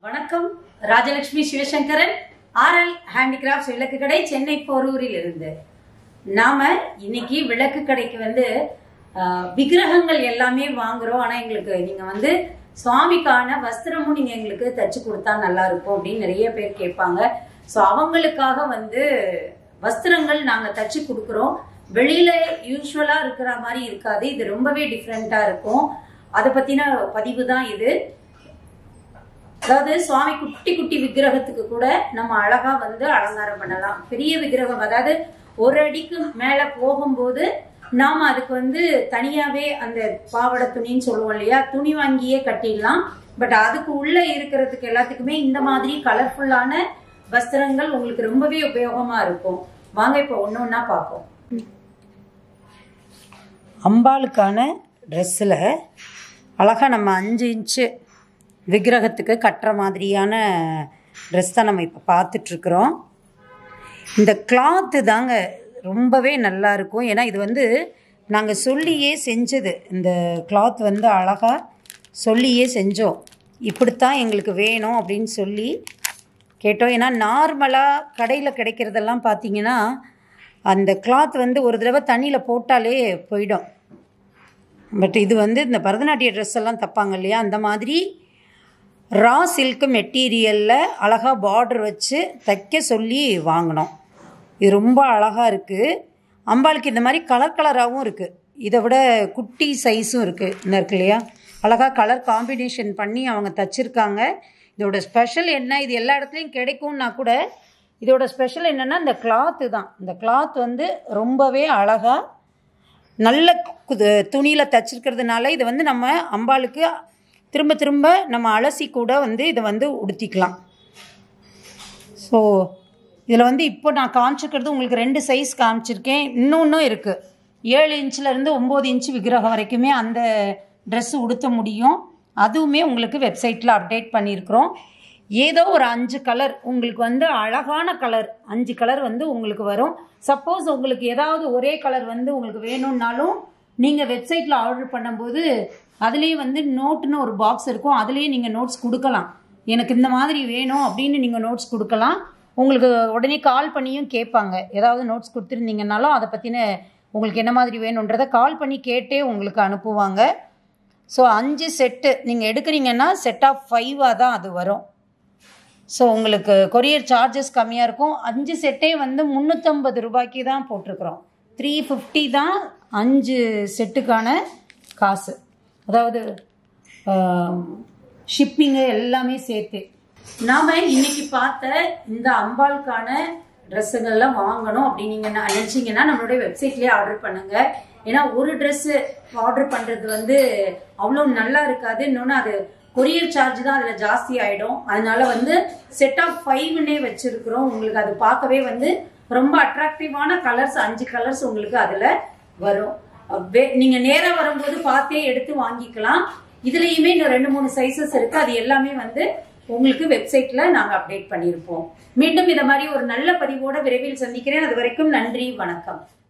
வணக்கம் Rajalakshmi Sivasankaran RL handicrafts விளக்கு கடை சென்னை போரூரில் இருந்து நாம இன்னைக்கு விளக்கு கடைக்கு வந்து ஆஹ், விக்கிரகங்கள் எல்லாமே வாங்குறோம் ஆனா எங்களுக்கு நீங்க வந்து சுவாமிக்கான வஸ்திரமும் நீங்க எங்களுக்கு தச்சு கொடுத்தா நல்லா இருக்கும் அப்படின்னு நிறைய பேர் கேட்பாங்க ஸோ அவங்களுக்காக வந்து வஸ்திரங்கள் நாங்க தச்சு கொடுக்குறோம் வெளியில யூஸ்வலா இருக்கிற மாதிரி இருக்காது இது ரொம்பவே டிஃப்ரெண்டா இருக்கும் அதை பத்தின பதிவு தான் இது அதாவது சுவாமி குட்டி குட்டி விக்கிரகத்துக்கு கூட நம்ம அழகா வந்து அலங்காரம் பண்ணலாம் பெரிய விக்கிரகம் அதாவது ஒரு அடிக்கு மேல போகும்போது நாம அதுக்கு வந்து தனியாவே அந்த பாவாடை துணின்னு சொல்லுவோம் இல்லையா துணி வாங்கியே கட்டிடலாம் பட் அதுக்கு உள்ள இருக்கிறதுக்கு எல்லாத்துக்குமே இந்த மாதிரி கலர்ஃபுல்லான வஸ்திரங்கள் உங்களுக்கு ரொம்பவே உபயோகமா இருக்கும் வாங்க இப்போ ஒன்று ஒன்றா பார்ப்போம் அம்பாளுக்கான ட்ரெஸ்ஸில் அழகாக நம்ம அஞ்சு இன்ச்சு விக்கிரகத்துக்கு கட்டுற மாதிரியான ட்ரெஸ் தான் நம்ம இப்போ பார்த்துட்ருக்குறோம் இந்த கிளாத்து தாங்க ரொம்பவே நல்லா இருக்கும் ஏன்னா இது வந்து நாங்கள் சொல்லியே செஞ்சது இந்த கிளாத் வந்து அழகாக சொல்லியே செஞ்சோம் இப்படித்தான் எங்களுக்கு வேணும் அப்படின்னு சொல்லி கேட்டோம் ஏன்னா நார்மலாக கடையில் கிடைக்கிறதெல்லாம் பார்த்தீங்கன்னா அந்த கிளாத் வந்து ஒரு தடவை தண்ணியில் போட்டாலே போயிடும் பட் இது வந்து இந்த பரதநாட்டிய ட்ரெஸ் எல்லாம் தப்பாங்க இல்லையா அந்த மாதிரி ரா சில்க் மெட்டீரியலில் அழகாக பார்டர் வச்சு தைக்க சொல்லி வாங்கினோம் இது ரொம்ப அழகாக இருக்குது அம்பாளுக்கு இந்த மாதிரி கலர் கலராகவும் இருக்குது இதை விட குட்டி சைஸும் இருக்குது இன்னும் இருக்கு இல்லையா அழகாக கலர் காம்பினேஷன் பண்ணி அவங்க தச்சிருக்காங்க இதோட ஸ்பெஷல் என்ன இது எல்லா இடத்துலையும் கிடைக்கும்னா கூட இதோட ஸ்பெஷல் என்னென்னா இந்த கிளாத்து தான் இந்த கிளாத் வந்து ரொம்பவே அழகாக நல்ல துணியில் தச்சிருக்கிறதுனால இது வந்து நம்ம அம்பாளுக்கு திரும்ப திரும்ப நம்ம அலசி கூட வந்து இதை வந்து உடுத்திக்கலாம் ஸோ இதில் வந்து இப்போ நான் காமிச்சிருக்கிறது உங்களுக்கு ரெண்டு சைஸ் காமிச்சிருக்கேன் இன்னொன்றும் இருக்குது ஏழு இன்ச்சிலேருந்து ஒம்பது இன்ச்சு விக்கிரகம் வரைக்குமே அந்த ட்ரெஸ்ஸு உடுத்த முடியும் அதுவுமே உங்களுக்கு வெப்சைட்டில் அப்டேட் பண்ணியிருக்கிறோம் ஏதோ ஒரு அஞ்சு கலர் உங்களுக்கு வந்து அழகான கலர் அஞ்சு கலர் வந்து உங்களுக்கு வரும் சப்போஸ் உங்களுக்கு ஏதாவது ஒரே கலர் வந்து உங்களுக்கு வேணும்னாலும் நீங்கள் வெப்சைட்டில் ஆர்டர் பண்ணும்போது அதுலேயே வந்து நோட்டுன்னு ஒரு பாக்ஸ் இருக்கும் அதுலேயே நீங்கள் நோட்ஸ் கொடுக்கலாம் எனக்கு இந்த மாதிரி வேணும் அப்படின்னு நீங்கள் நோட்ஸ் கொடுக்கலாம் உங்களுக்கு உடனே கால் பண்ணியும் கேட்பாங்க ஏதாவது நோட்ஸ் கொடுத்துருந்தீங்கனாலும் அதை பற்றின உங்களுக்கு என்ன மாதிரி வேணுன்றதை கால் பண்ணி கேட்டே உங்களுக்கு அனுப்புவாங்க ஸோ அஞ்சு செட்டு நீங்கள் எடுக்கிறீங்கன்னா செட் ஆஃப் ஃபைவாக தான் அது வரும் ஸோ உங்களுக்கு கொரியர் சார்ஜஸ் கம்மியாக இருக்கும் அஞ்சு செட்டே வந்து முந்நூற்றம்பது ரூபாய்க்கு தான் போட்டிருக்கிறோம் த்ரீ ஃபிஃப்டி தான் அஞ்சு செட்டுக்கான காசு அதாவது ஷிப்பிங்கு எல்லாமே சேர்த்து நாம் இன்னைக்கு பார்த்த இந்த அம்பாளுக்கான ட்ரெஸ்ஸுங்கள்லாம் வாங்கணும் அப்படின்னு நீங்கள் நினச்சிங்கன்னா நம்மளுடைய வெப்சைட்லேயே ஆர்டர் பண்ணுங்க ஏன்னா ஒரு ட்ரெஸ்ஸு ஆர்டர் பண்ணுறது வந்து அவ்வளோ நல்லா இருக்காது இன்னொன்று அது கொரியர் சார்ஜ் தான் அதில் ஜாஸ்தி ஆகிடும் அதனால வந்து செட் ஆஃப் ஃபைவ்னே வச்சுருக்குறோம் உங்களுக்கு அது பார்க்கவே வந்து ரொம்ப அட்ராக்டிவான கலர்ஸ் அஞ்சு கலர்ஸ் உங்களுக்கு அதில் வரும் வே- நீங்க நேரா வரும்போது பார்த்தே எடுத்து வாங்கிக்கலாம் இதுலயுமே இன்னும் ரெண்டு மூணு சைசஸ் இருக்கு அது எல்லாமே வந்து உங்களுக்கு வெப்சைட்ல நாங்க அப்டேட் பண்ணியிருப்போம் மீண்டும் இந்த மாதிரி ஒரு நல்ல பதிவோட விரைவில் சந்திக்கிறேன் அது வரைக்கும் நன்றி வணக்கம்